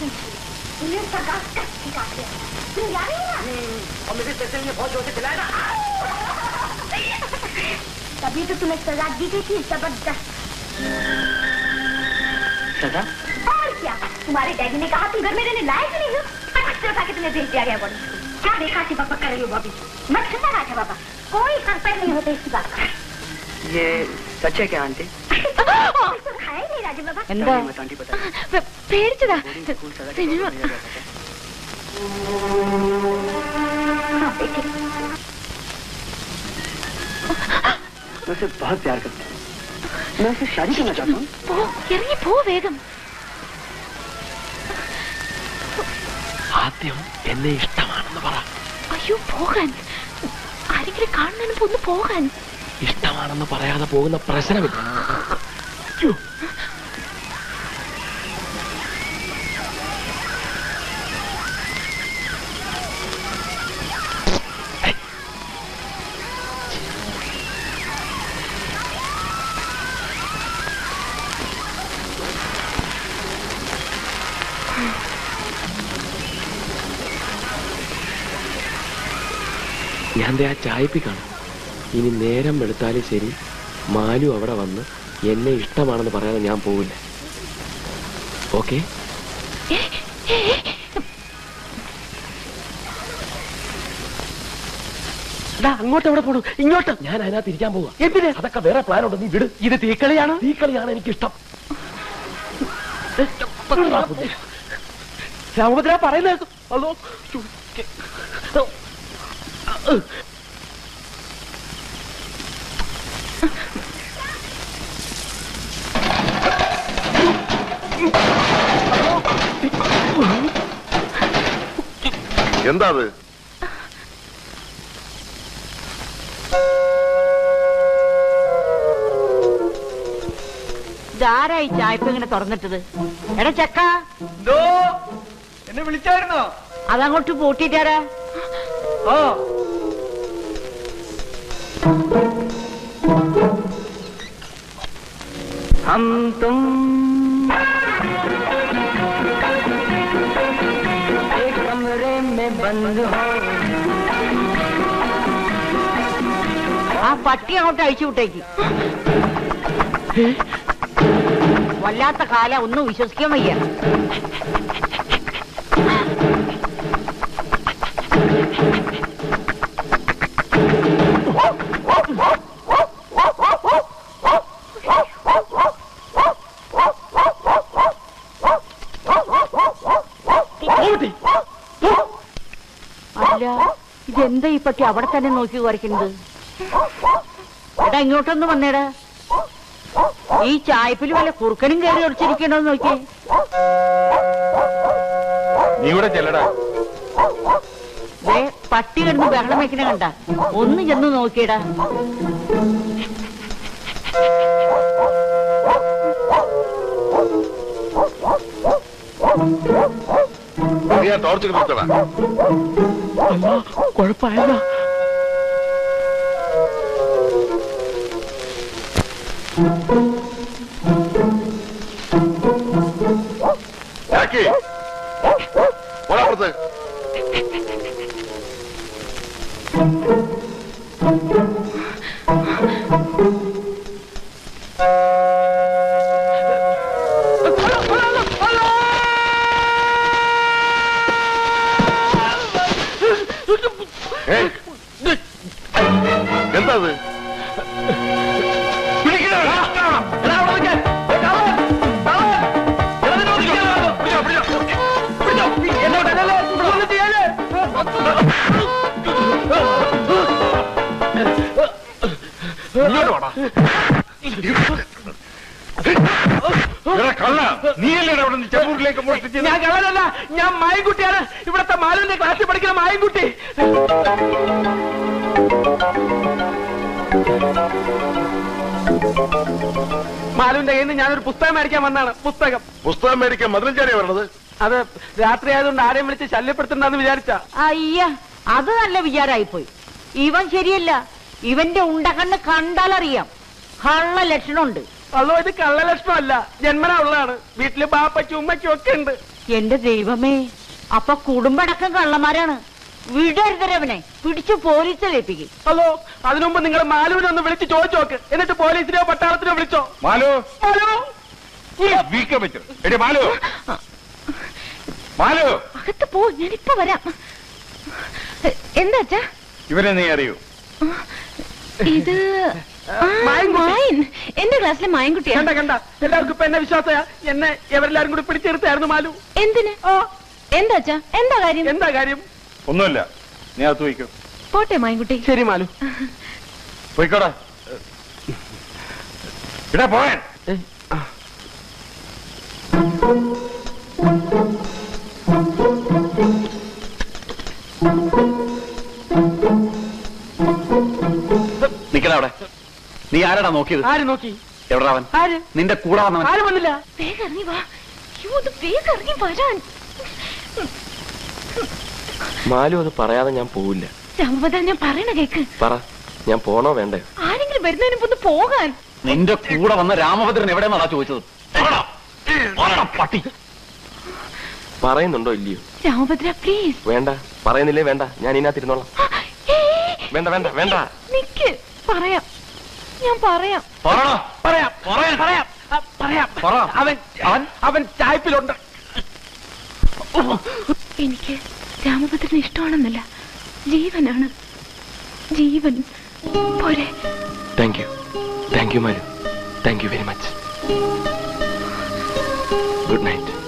उन्हें सरकार कट सिखाते हैं तुम जाने ना और मेरे पैसे में बहुत जोर से खिलाएगा तभी तो तुम्हें सजा दी गई थी जबरदस्त सजा और क्या तुम्हारे डैडी ने कहा तुम घर में रहने लायक ही नहीं हो फटक से उठा के तुम्हें भेज दिया गया बॉडी क्या देखा थी पापा कर रही हो बॉबी मत सुनना रहा था पापा कोई कंपेयर नहीं होते इसकी बात का ये सच है क्या आंटी तो खाया ही नहीं राजू बाबा എന്താ मत आंटी बता പേടിച്ചതാ स्कूल सजा के സിനിമ बाद भेजा जाता है। हाँ बेटे मैं उसे बहुत प्यार करता हूँ मैं उससे शादी करना चाहता हूँ പോ ഇറങ്ങി പോ വേഗം ആദ്യം എന്നെ ഇഷ്ടമാണെന്ന് പറ അയ്യോ പോകാൻ ആരെങ്കിലും കാണുന്നതിന് മുമ്പ് ഒന്ന് പോകാൻ ഇഷ്ടമാണെന്ന് പറയാതെ പോകുന്ന പ്രശ്നമില്ല യ്യോ. ഏയ്. ഞാൻ ദേ ആ ചായപ്പി കാണും ഇനി നേരം വെളുത്താലും ശരി മാലു അവിടെ വന്ന് എന്നെ ഇഷ്ടമാണെന്ന് പറയാതെ ഞാൻ പോവില്ല ഓക്കെ അങ്ങോട്ട് എവിടെ പോണു ഇങ്ങോട്ട് ഞാൻ അതിനകത്ത് ഇരിക്കാൻ പോവാ എന്തിന് അതൊക്കെ വേറെ പ്ലാൻ ഉണ്ട് നീ വിട് ഇത് തീക്കളിയാണ് തീക്കളിയാണ് എനിക്കിഷ്ടം രാമഭദ്ര പറയുന്നത് അതോ എന്താ അത് ഇതാരായി ചായപ്പ് ഇങ്ങനെ തുറന്നിട്ടത് എടാ ചക്ക എന്നെ വിളിച്ചായിരുന്നോ അതങ്ങോട്ട് പൂട്ടിട്ടാരാ ഓ हम तुम एक कमरे में बंद हो ആ പട്ടി അങ്ങോട്ട് അഴിച്ചു വിട്ടേക്ക് വല്ലാത്ത കാല ഒന്നും വിശ്വസിക്കാൻ വയ്യ അല്ല ഇതെന്താ ഈ പട്ടി അവിടെ തന്നെ നോക്കി കുറയ്ക്കുന്നത് എടാ ഇങ്ങോട്ടൊന്ന് വന്നേടാ ഈ ചായപ്പിൽ വല്ല കുറുക്കനും കയറി ഒളിച്ചിരിക്കണോ നോക്കിയേ നീ ഇവിടെ ചെല്ലടാ ദേ പട്ടി കിടന്ന് ബഹളം വെക്കണ കണ്ട ഒന്ന് ചെന്ന് നോക്കിയടാ നീ ആ ടോർച്ച് നിർത്തടാ കുഴപ്പമായതാ ജാക്കി പോടാ പുറത്ത് ഏയ്, എന്താ അത് ഇങ്ങോട്ട് വാടാ. എടാ കള്ള നീയല്ലേ അവിടെ നിന്ന് ചെമ്പൂരിലേക്ക് മോഷ്ടിച്ചത് ഞാൻ കള്ളനല്ല ഞാൻ മായൻകുട്ടിയാണ് ഇവിടത്തെ മാലുവിന്റെ ക്ലാസ്സിൽ പഠിക്കുന്ന മായൻകുട്ടി മാലുവിന്റെ കയ്യിൽ നിന്ന് ഞാനൊരു പുസ്തകം മേടിക്കാൻ വന്നാണ് പുസ്തകം പുസ്തകം മേടിക്കാൻ മതിലഞ്ചാരിയാ വരണത് അത് രാത്രി ആയതുകൊണ്ട് ആരെയും വിളിച്ച് ശല്യപ്പെടുത്തണ്ടെന്ന് വിചാരിച്ച അയ്യ അത് നല്ല വിചാരായിപ്പോയി ഇവൻ ശരിയല്ല ഇവന്റെ ഉണ്ടകണ്ണ് കണ്ടാലറിയാം കള്ള ലക്ഷണമുണ്ട് അതോ ഇത് കള്ളലക്ഷണമല്ല ജന്മന ഉള്ളതാണ് വീട്ടില് ബാപ്പയ്ക്കും ഉമ്മയ്ക്കും ഒക്കെ ഉണ്ട് എന്റെ ദൈവമേ അപ്പൊ കുടുംബടക്കം കള്ളന്മാരാണ് വിടരുതരവനെ പിടിച്ചു പോലീസിലേപ്പിക്കും ഹലോ അതിനുമുമ്പ് നിങ്ങൾ മാലുവിനെ ഒന്ന് വിളിച്ച് ചോദിച്ചു നോക്ക് എന്നിട്ട് പോലീസിനെയോ പട്ടാളത്തിനോ വിളിച്ചോ മാലു മാലു വീക്കം വെച്ചു എടി മാലു മാലു അകത്ത് പോ ഞാനിപ്പോ വരാം എന്താ അച്ഛാ ഇവരെ നീ അറിയൂ ഇത് ആ, മായൻ എന്റെ ക്ലാസ്സിലെ മായൻകുട്ടിയാ കണ്ട കണ്ട എല്ലാവർക്കും ഇപ്പൊ എന്നെ വിശ്വാസ എന്നെ എവരെല്ലാരും കൂടി പിടിച്ചെടുത്തായിരുന്നു മാലു എന്തിന് എന്താ അച്ഛാ എന്താ കാര്യം എന്താ കാര്യം ഒന്നുമില്ല നീ അകത്ത് പോയിക്കോ പോട്ടെ മായൻകുട്ടി ശരി മാലു പോയിക്കോടാ ഇടാ പോയാൻ നിക്കണ അവിടെ നീ ആരാടാ നോക്കിയത് ആര് നോക്കി എവിടാ അവൻ ആര് നിന്റെ കൂടെ വന്നവൻ ആര് വന്നില്ല വേഗം ഇറങ്ങി വാ അയ്യോ ഇത് വേഗം ഇറങ്ങി വരാൻ മാലു അത് പറയാതെ ഞാൻ പോവില്ല രാമഭദ്ര ഞാൻ പറയണ കേക്ക് പറ ഞാൻ പോണോ വേണ്ടേ ആരെങ്കിലും വരുന്നതിന് മുമ്പ് ഒന്ന് പോകാൻ നിന്റെ കൂടെ വന്ന രാമഭദ്രൻ എവിടെയെന്നാടാ ചോദിച്ചത് എവിടാ? എവിടാ പട്ടി പറയുന്നുണ്ടോ ഇല്ലയോ രാമഭദ്ര പ്ലീസ് വേണ്ട പറയുന്നില്ലേ വേണ്ട ഞാൻ ഇതിനകത്ത് ഇരുന്നോളാം വേണ്ട വേണ്ട വേണ്ട നിക്ക് പറയാം ഞാൻ പറയാം പറടാ. പറയാം പറയാൻ. പറയാം ആ, പറയാം പറ. അവൻ അവൻ അവൻ ചായ്പിലുണ്ട് എനിക്ക് രാമഭദ്രന് ഇഷ്ടമാണെന്നല്ല ജീവനാണ് ജീവൻ പോരെ thank you thank you Malu thank you very much good night